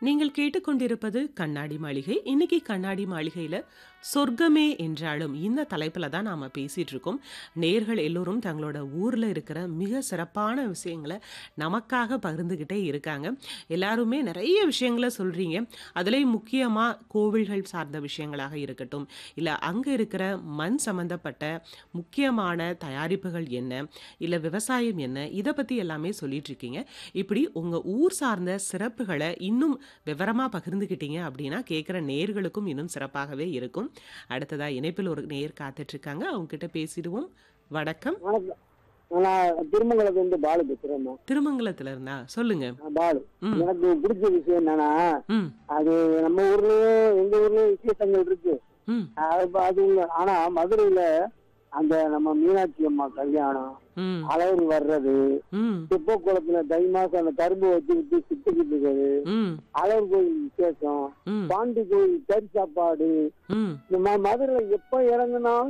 நீங்கள் கேட்டுக்கொண்டிருப்பது கண்ணாடி மாளிகை இன்னைக்கு கண்ணாடி மாளிகையில சொர்க்கமே என்றாலும் இந்த தலைப்புல தான் நாம பேசிட்டு இருக்கோம் நேர்கள் எல்லோரும் தங்களோட ஊர்ல இருக்கிற மிக சிறப்பான விஷயங்களை நமக்காக பகிர்ந்துகிட்டே இருக்காங்க எல்லாருமே நிறைய விஷயங்களை சொல்றீங்க அதுலேயும் முக்கியமா கோவில்கள் சார்ந்த விஷயங்களாக இருக்கட்டும் இல்ல அங்க இருக்கிற மண் சம்பந்தப்பட்ட முக்கியமான தயாரிப்புகள் என்ன இல்ல விவசாயம் என்ன இதை பத்தி எல்லாமே சொல்லிட்டு இருக்கீங்க இப்படி உங்க ஊர் சார்ந்த சிறப்புகளை இன்னும் விவரமா பகிர்ந்துக்கிட்டீங்க அப்படின்னா கேட்குற நேர்களுக்கும் இன்னும் சிறப்பாகவே இருக்கும் அடுத்ததா இணைப்பில் ஒரு நேர் காத்துட்டு இருக்காங்க அவங்க கிட்ட பேசிடுவோம் வணக்கம் வணக்கம் நான் திருமங்கலத்துல இருந்து பாலு பேசுறேன் திருமங்கலத்துல இருந்தா சொல்லுங்க பாலு ம் எனக்கு பிடிச்ச விஷயம் என்னன்னா ம் அது நம்ம ஊர்லயும் எங்க ஊர்லயும் விசேஷங்கள் இருக்கு ம் அது ப- அது உள்ள- ஆனா மதுரையில அந்த நம்ம மீனாட்சி அம்மா கல்யாணம் ம் அலவரி வர்றது ம் தெப்ப குளத்துல தை மாசம் அந்த கரும்பு வச்சு விட்டு சுத்திக்கிட்டு இருக்கிறது ம் அலவர் கோயில் விசேஷம் ம் பாண்டி கோயில் கறி சாப்பாடு ம் இந்த ம- மதுரையில எப்ப இறங்குனாலும்